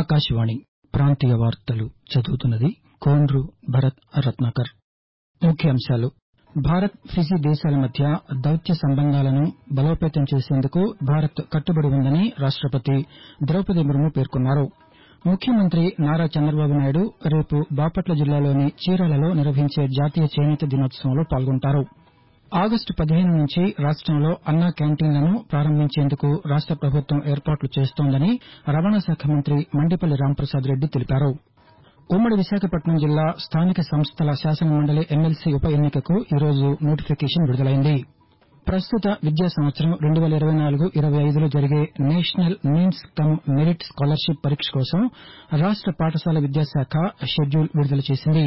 ఆకాశవాణి ప్రాంతీయ వార్తలు చదువుతున్నది కోండ్రు భరత్ రత్నాకర్ ముఖ్యాంశాలు భారత్ ఫిజీ దేశాల మధ్య దౌత్య సంబంధాలను బలోపేతం చేసేందుకు భారత్ కట్టుబడి ఉందని రాష్టపతి ద్రౌపది ముర్ము పేర్కొన్నారు ముఖ్యమంత్రి నారా చంద్రబాబు నాయుడు రేపు బాపట్ల జిల్లాలోని చీరాలలో నిర్వహించే జాతీయ చేనేత దినోత్సవంలో పాల్గొంటారు ఆగస్టు పదిహేను నుంచి రాష్టంలో అన్నా క్యాంటీన్లను ప్రారంభించేందుకు రాష్ట ప్రభుత్వం ఏర్పాట్లు చేస్తోందని రవాణా శాఖ మంత్రి మండిపల్లి రాంప్రసాద్ రెడ్డి తెలిపారు ఉమ్మడి విశాఖపట్నం జిల్లా స్థానిక సంస్థల శాసనమండలి ఎమ్మెల్సీ ఉప ఎన్నికకు ఈరోజు నోటిఫికేషన్ విడుదలైంది ప్రస్తుత విద్యా సంవత్సరం రెండు వేల ఇరవై నాలుగు ఇరవై ఐదులో జరిగే national means cum merit scholarship పరీక్ష కోసం రాష్ట పాఠశాల విద్యాశాఖ షెడ్యూల్ విడుదల చేసింది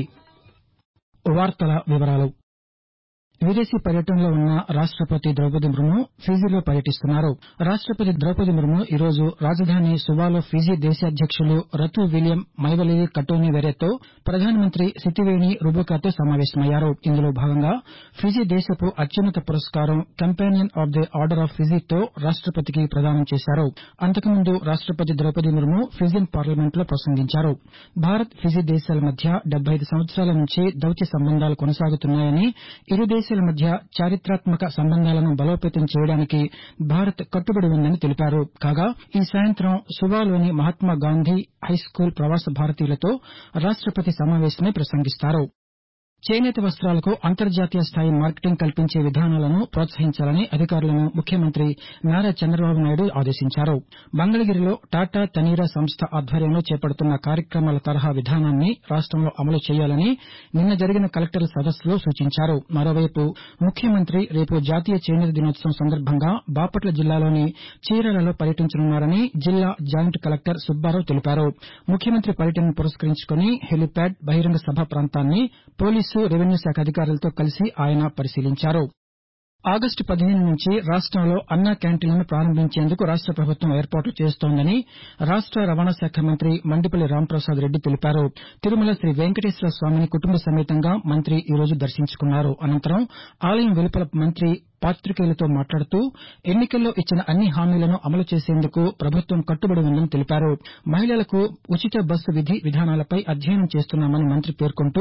విదేశీ పర్యటనలో ఉన్న రాష్టపతి ద్రౌపది ముర్ము ఫిజీలో పర్యటిస్తున్నారు రాష్టపతి ద్రౌపది ముర్ము ఈరోజు రాజధాని సువాలో ఫిజీ దేశాధ్యకులు రతు విలియం మైవలివి కటోని వెరెతో ప్రధానమంత్రి సితివేణి రుబుకాతో సమావేశమయ్యారు ఇందులో భాగంగా ఫిజీ దేశపు అత్యున్నత పురస్కారం companion of the order of ఫిజీతో రాష్టపతికి ప్రదానం చేశారు అంతకుముందు రాష్టపతి ద్రౌపది ముర్ము ఫిజియన్ పార్లమెంట్లో ప్రసంగించారు భారత్ ఫిజీ దేశాల మధ్య డెబ్బై ఐదు సంవత్సరాల నుంచి దౌత్య సంబంధాలు కొనసాగుతున్నాయని ఇరు దేశాల మధ్య చారిత్రాత్మక సంబంధాలను బలోపేతం చేయడానికి భారత్ కట్టుబడి ఉందని తెలిపారు కాగా ఈ సాయంత్రం సువాలోని మహాత్మాగాంధీ హైస్కూల్ ప్రవాస భారతీయులతో రాష్టపతి సమావేశమై ప్రసంగిస్తారు చేనేత వస్తాలకు అంతర్జాతీయ స్థాయి మార్కెటింగ్ కల్పించే విధానాలను ప్రోత్సహించాలని అధికారులను ముఖ్యమంత్రి నారా చంద్రబాబు నాయుడు ఆదేశించారు మంగళగిరిలో టాటా తనీరా సంస్థ ఆధ్వర్యంలో చేపడుతున్న కార్యక్రమాల తరహా విధానాన్ని రాష్టంలో అమలు చేయాలని నిన్న జరిగిన కలెక్టర్ల సదస్సులో సూచించారు మరోవైపు ముఖ్యమంత్రి రేపు జాతీయ చేనేత దినోత్సవం సందర్భంగా బాపట్ల జిల్లాలోని చీరాలలో పర్యటించనున్నారని జిల్లా జాయింట్ కలెక్టర్ సుబ్బారావు తెలిపారు ముఖ్యమంత్రి పర్యటనను పురస్కరించుకుని హెలీప్యాడ్ బహిరంగ సభ ప్రాంతాన్ని పోలీసు రెవెన్యూ శాఖ అధికారులతో కలిసి ఆయన పరిశీలించారు ఆగస్టు పదిహేను నుంచి రాష్టంలో అన్నా క్యాంటీన్లను ప్రారంభించేందుకు రాష్ట ప్రభుత్వం ఏర్పాట్లు చేస్తోందని రాష్ట రవాణా శాఖ మంత్రి మండిపల్లి రాంప్రసాద్ రెడ్డి తెలిపారు తిరుమల శ్రీ వెంకటేశ్వర స్వామిని కుటుంబ సమేతంగా మంత్రి ఈరోజు దర్శించుకున్నారు అనంతరం ఆలయం వెలుపల మంత్రి పాతికేయులతో మాట్లాడుతూ ఎన్నికల్లో ఇచ్చిన అన్ని హామీలను అమలు చేసేందుకు ప్రభుత్వం కట్టుబడి ఉందని తెలిపారు మహిళలకు ఉచిత బస్సు విధి విధానాలపై అధ్యయనం చేస్తున్నామని మంత్రి పేర్కొంటూ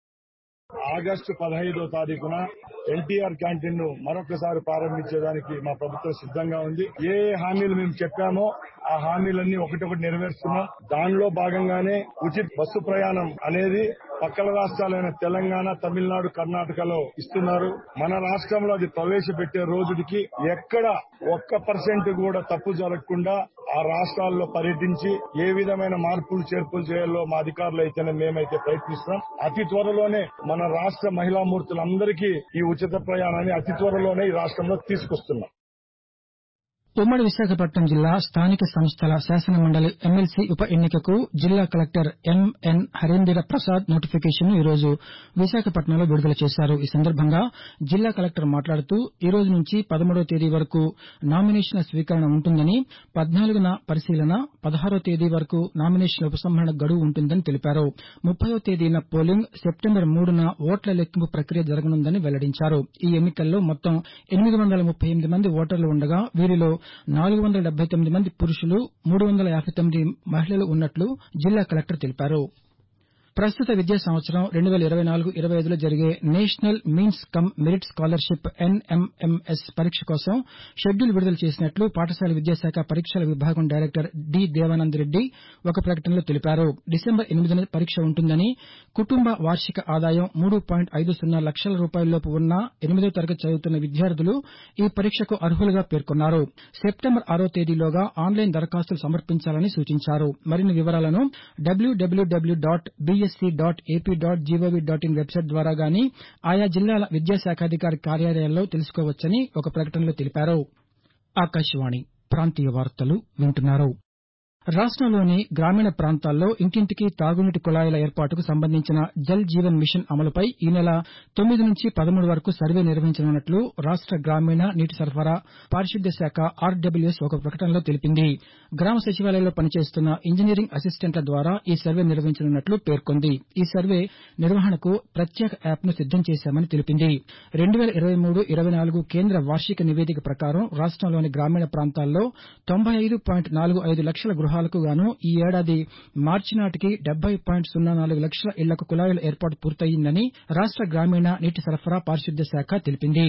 ఆగస్టు పదహైదో తారీఖున ఎన్టీఆర్ క్యాంటీన్ ను మరొకసారి ప్రారంభించేదానికి మా ప్రభుత్వం సిద్దంగా ఉంది ఏ హామీలు మేము చెప్పామో ఆ హామీలన్నీ ఒకటొకటి నెరవేరుస్తున్నాం దానిలో భాగంగానే ఉచిత బస్సు ప్రయాణం అనేది పక్కల రాష్ట్రాలైన తెలంగాణ తమిళనాడు కర్ణాటకలో ఇస్తున్నారు మన రాష్ట్రంలో అది ప్రవేశపెట్టే రోజుకి ఎక్కడ ఒక్క పర్సెంట్ కూడా తప్పు జరగకుండా ఆ రాష్ట్రాల్లో పర్యటించి ఏ విధమైన మార్పులు చేర్పులు చేయాలో మా అధికారులు అయితేనే మేమైతే ప్రయత్నిస్తున్నాం అతి త్వరలోనే మన రాష్ట్ర మహిళామూర్తులందరికీ ఈ ఉచిత ప్రయాణాన్ని అతి త్వరలోనే ఈ రాష్ట్రంలో తీసుకొస్తున్నాం ఉమ్మడి విశాఖపట్నం జిల్లా స్థానిక సంస్థల శాసనమండలి ఎమ్మెల్సీ ఉప ఎన్నికకు జిల్లా కలెక్టర్ ఎంఎన్ హరేంద్ర ప్రసాద్ నోటిఫికేషన్ను ఈరోజు విశాఖపట్నంలో విడుదల చేశారు ఈ సందర్భంగా జిల్లా కలెక్టర్ మాట్లాడుతూ ఈ రోజు నుంచి పదమూడవ తేదీ వరకు నామినేషన్ల స్వీకరణ ఉంటుందని పద్నాలుగున పరిశీలన పదహారో తేదీ వరకు నామినేషన్ల ఉపసంహరణ గడువు ఉంటుందని తెలిపారు ముప్పయో తేదీన పోలింగ్ సెప్టెంబర్ మూడున ఓట్ల లెక్కింపు ప్రక్రియ జరగనుందని వెల్లడించారు ఈ ఎన్నికల్లో మొత్తం ఎనిమిది వందల ముప్పై ఎనిమిది మంది ఓటర్లు ఉండగా వీరిలో నాలుగు వందల డెబ్బై తొమ్మిది మంది పురుషులు మూడు వందల యాబై తొమ్మిది మహిళలు ఉన్నట్లు జిల్లా కలెక్టర్ తెలిపారు ప్రస్తుత విద్యా సంవత్సరం రెండు వేల ఇరవై నాలుగు ఇరవై ఐదులో జరిగే national means cum merit scholarship NMMS పరీక్ష కోసం షెడ్యూల్ విడుదల చేసినట్లు పాఠశాల విద్యాశాఖ పరీక్షల విభాగం డైరెక్టర్ డి దేవానంద్ రెడ్డి ఒక ప్రకటనలో తెలిపారు డిసెంబర్ ఎనిమిదిన పరీక్ష ఉంటుందని కుటుంబ వార్షిక ఆదాయం మూడు పాయింట్ ఐదు సున్నా లక్షల రూపాయలలోపు ఉన్న ఎనిమిదో తరగతి చదువుతున్న విద్యార్థులు ఈ పరీక్షకు అర్హులుగా పేర్కొన్నారు సెప్టెంబర్ ఆరో తేదీలోగా ఆన్లైన్ దరఖాస్తులు సమర్పించాలని సూచించారు మరిన్ని వివరాలను WWW dot BSE dot AP dot GOV dot in website ద్వారా గానీ ఆయా జిల్లాల విద్యాశాఖాధికారి కార్యాలయాల్లో తెలుసుకోవచ్చని ఒక ప్రకటనలో తెలిపారు రాష్టంలోని గ్రామీణ ప్రాంతాల్లో ఇంటింటికి తాగునీటి కుళాయిల ఏర్పాటుకు సంబంధించిన జల్ జీవన్ మిషన్ అమలుపై ఈ నెల తొమ్మిది నుంచి పదమూడు వరకు సర్వే నిర్వహించనున్నట్లు రాష్ట గ్రామీణ నీటి సరఫరా పారిశుద్ధ్య శాఖ ఆర్డబ్ల్యూఎస్ ఒక ప్రకటనలో తెలిపింది గ్రామ సచివాలయాల్లో పనిచేస్తున్న ఇంజనీరింగ్ అసిస్టెంట్ల ద్వారా ఈ సర్వే నిర్వహించనున్నట్లు పేర్కొంది ఈ సర్వే నిర్వహణకు ప్రత్యేక యాప్ను సిద్దం చేశామని తెలిపింది రెండు వేల ఇరవై మూడు ఇరవై నాలుగు కేంద్ర వార్షిక నివేదిక ప్రకారం రాష్టంలోని గ్రామీణ ప్రాంతాల్లో తొంభై ఐదు పాయింట్ నాలుగు ఐదు లక్షల గృహాలు ప్రోత్సాహాలకు గాను ఈ ఏడాది మార్చి నాటికి డెబ్బై పాయింట్ సున్నా నాలుగు లక్షల ఇళ్లకు కుళాయిల ఏర్పాటు పూర్తయిందని రాష్ట గ్రామీణ నీటి సరఫరా పారిశుద్ధ్య శాఖ తెలిపింది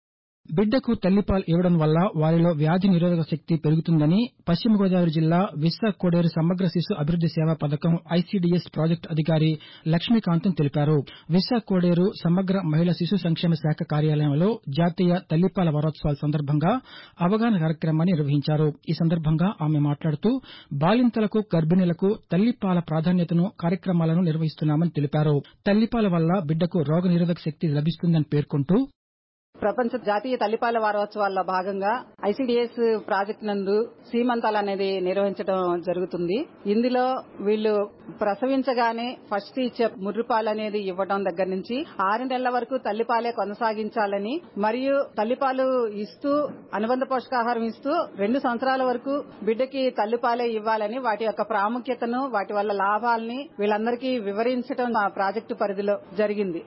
బిడ్డకు తల్లిపాలు ఇవ్వడం వల్ల వారిలో వ్యాధి నిరోధక శక్తి పెరుగుతుందని పశ్చిమ గోదావరి జిల్లా విశాఖ కోడేరు సమగ్ర శిశు అభివృద్ది సేవా పథకం ఐసీడీఎస్ ప్రాజెక్టు అధికారి లక్ష్మీకాంతం తెలిపారు విశాఖ కోడేరు సమగ్ర మహిళా శిశు సంక్షేమ శాఖ కార్యాలయంలో జాతీయ తల్లిపాల వారోత్సవాల సందర్భంగా అవగాహన కార్యక్రమాన్ని నిర్వహించారు ఈ సందర్భంగా ఆమె మాట్లాడుతూ బాలింతలకు గర్భిణులకు తల్లిపాల ప్రాధాన్యతను కార్యక్రమాలను నిర్వహిస్తున్నామని తెలిపారు తల్లిపాల వల్ల బిడ్డకు రోగనిరోధక శక్తి లభిస్తుందని పేర్కొంటూ ప్రపంచ జాతీయ తల్లిపాల వారోత్సవాల్లో భాగంగా ఐసీడీఎస్ ప్రాజెక్ట్ నందు సీమంతాలు అనేది నిర్వహించడం జరుగుతుంది ఇందులో వీళ్ళు ప్రసవించగానే ఫస్ట్ ఇచ్చే ముర్రిపాలు అనేది ఇవ్వడం దగ్గర నుంచి ఆరు నెలల వరకు తల్లిపాలే కొనసాగించాలని మరియు తల్లిపాలు ఇస్తూ అనుబంధ పోషకాహారం ఇస్తూ రెండు సంవత్సరాల వరకు బిడ్డకి తల్లిపాలే ఇవ్వాలని వాటి యొక్క ప్రాముఖ్యతను వాటి వల్ల లాభాలని వీళ్ళందరికీ వివరించడం ఆ ప్రాజెక్టు పరిధిలో జరిగింది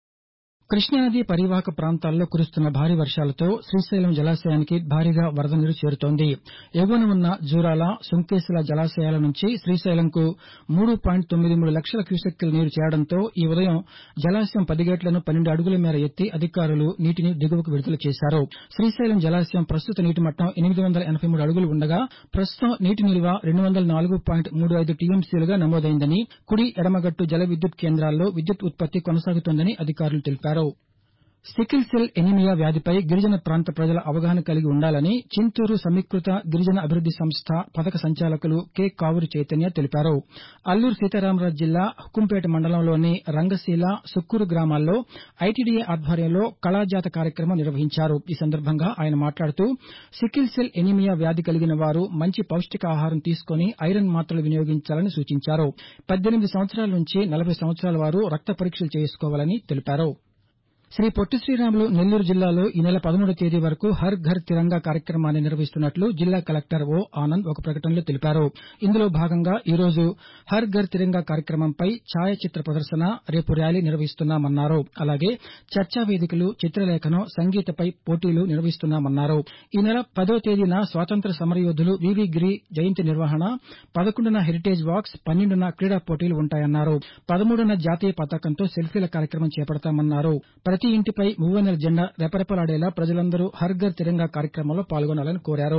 కృష్ణానది పరివాహక ప్రాంతాల్లో కురుస్తున్న భారీ వర్షాలతో శ్రీశైలం జలాశయానికి భారీగా వరద నీరు చేరుతోంది ఎగువన ఉన్న జూరాల సుంకేశ్వర జలాశయాల నుంచి శ్రీశైలంకు మూడు పాయింట్ తొమ్మిది మూడు లక్షల క్యూసెక్కుల నీరు చేరడంతో ఈ ఉదయం జలాశయం పది గేట్లను పన్నెండు అడుగుల మేర ఎత్తి అధికారులు నీటిని దిగువకు విడుదల చేశారు శ్రీశైలం జలాశయం ప్రస్తుత నీటి మట్టం ఎనిమిది వందల ఎనబై మూడు అడుగులు ఉండగా ప్రస్తుతం నీటి నిల్వ రెండు వందల నాలుగు పాయింట్ మూడు ఐదు టీఎంసీలుగా నమోదైందని కుడి ఎడమగట్టు జల విద్యుత్ కేంద్రాల్లో విద్యుత్ ఉత్పత్తి కొనసాగుతోందని అధికారులు తెలిపారు సికిల్ సెల్ ఎనీమియా వ్యాధిపై గిరిజన ప్రాంత ప్రజల అవగాహన కలిగి ఉండాలని చింతూరు సమీకృత గిరిజన అభివృద్ది సంస్థ పథక సంచాలకులు కె కావూరి చైతన్య తెలిపారు అల్లూరు సీతారామరాజు జిల్లా హుకుంపేట మండలంలోని రంగశీల సుక్కూరు గ్రామాల్లో ఐటీడీఏ ఆధ్వర్యంలో కళాజాత కార్యక్రమం నిర్వహించారు ఈ సందర్భంగా ఆయన మాట్లాడుతూ సికిల్ సెల్ ఎనీమియా వ్యాధి కలిగిన వారు మంచి పౌష్టికాహారం తీసుకుని ఐరన్ మాత్రలు వినియోగించాలని సూచించారు పద్దెనిమిది సంవత్సరాల నుంచి నలభై సంవత్సరాల వారు రక్త పరీక్షలు చేసుకోవాలని తెలిపారు శ్రీ పొట్టి శ్రీరాములు నెల్లూరు జిల్లాలో ఈ నెల పదమూడో తేదీ వరకు హర్ ఘర్ తిరంగా కార్యక్రమాన్ని నిర్వహిస్తున్నట్లు జిల్లా కలెక్టర్ ఓ ఆనంద్ ఒక ప్రకటనలో తెలిపారు ఇందులో భాగంగా ఈ రోజు హర్ ఘర్ తిరంగా కార్యక్రమంపై ఛాయాచిత్ర ప్రదర్శన రేపు ర్యాలీ నిర్వహిస్తున్నామన్నారు అలాగే చర్చా వేదికలు చిత్రలేఖనం సంగీతపై పోటీలు నిర్వహిస్తున్నామన్నారు ఈ నెల పదో తేదీన స్వాతంత్ర సమరయోధులు వివి గిరి జయంతి నిర్వహణ పదకొండున హెరిటేజ్ వాక్స్ పన్నెండున క్రీడా పోటీలు ఉంటాయన్నారు పదమూడున జాతీయ పతాకంతో సెల్ఫీల కార్యక్రమం చేపడతామన్నారు ప్రతి ఇంటిపై మూవన్నెల జెండా రెపరెపలాడేలా ప్రజలందరూ హర్ ఘర్ తిరంగా కార్యక్రమంలో పాల్గొనాలని కోరారు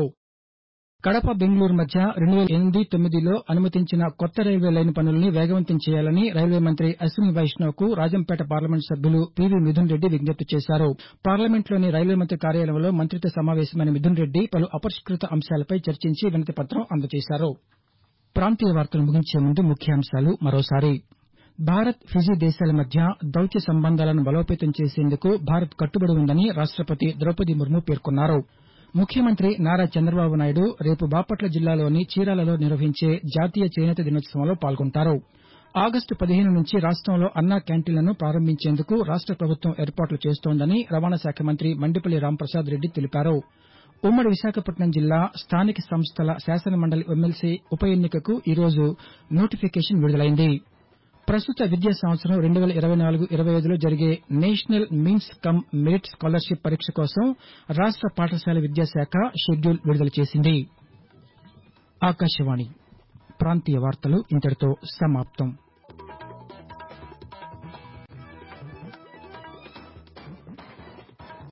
కడప బెంగళూరు మధ్య రెండు వేల ఎనిమిది తొమ్మిదిలో అనుమతించిన కొత్త రైల్వే లైన్ పనుల్ని వేగవంతం చేయాలని రైల్వే మంత్రి అశ్విని వైష్ణవ్ కు రాజంపేట పార్లమెంట్ సభ్యులు పివి మిథున్ రెడ్డి విజ్ఞప్తి చేశారు పార్లమెంట్లోని రైల్వే మంత్రి కార్యాలయంలో మంత్రితో సమావేశమైన మిథున్ రెడ్డి పలు అపరిష్కృత అంశాలపై చర్చించి వినతిపత్రం అందజేశారు ప్రాంతీయ వార్తలు ముగించే ముందు ముఖ్యాంశాలు మరోసారి భారత్ ఫిజీ దేశాల మధ్య దౌత్య సంబంధాలను బలోపేతం చేసేందుకు భారత్ కట్టుబడి ఉందని రాష్టపతి ద్రౌపది ముర్ము పేర్కొన్నారు ముఖ్యమంత్రి నారా చంద్రబాబు నాయుడు రేపు బాపట్ల జిల్లాలోని చీరాలలో నిర్వహించే జాతీయ చేనేత దినోత్సవంలో పాల్గొంటారు ఆగస్టు పదిహేను నుంచి రాష్టంలో అన్నా క్యాంటీన్లను ప్రారంభించేందుకు రాష్ట ప్రభుత్వం ఏర్పాట్లు చేస్తోందని రవాణా శాఖ మంత్రి మండిపల్లి రాంప్రసాద్ రెడ్డి తెలిపారు ఉమ్మడి విశాఖపట్నం జిల్లా స్థానిక సంస్థల శాసనమండలి ఎమ్మెల్సీ ఉప ఎన్నికకు ఈరోజు నోటిఫికేషన్ విడుదలైంది ప్రస్తుత విద్యా సంవత్సరం రెండు వేల ఇరవై నాలుగు ఇరవై ఐదులో జరిగే national means cum merit scholarship పరీక్ష కోసం రాష్ట పాఠశాల విద్యాశాఖ షెడ్యూల్ విడుదల చేసింది ఆకాశవాణి ప్రాంతీయ వార్తలు ఇంతటితో సమాప్తం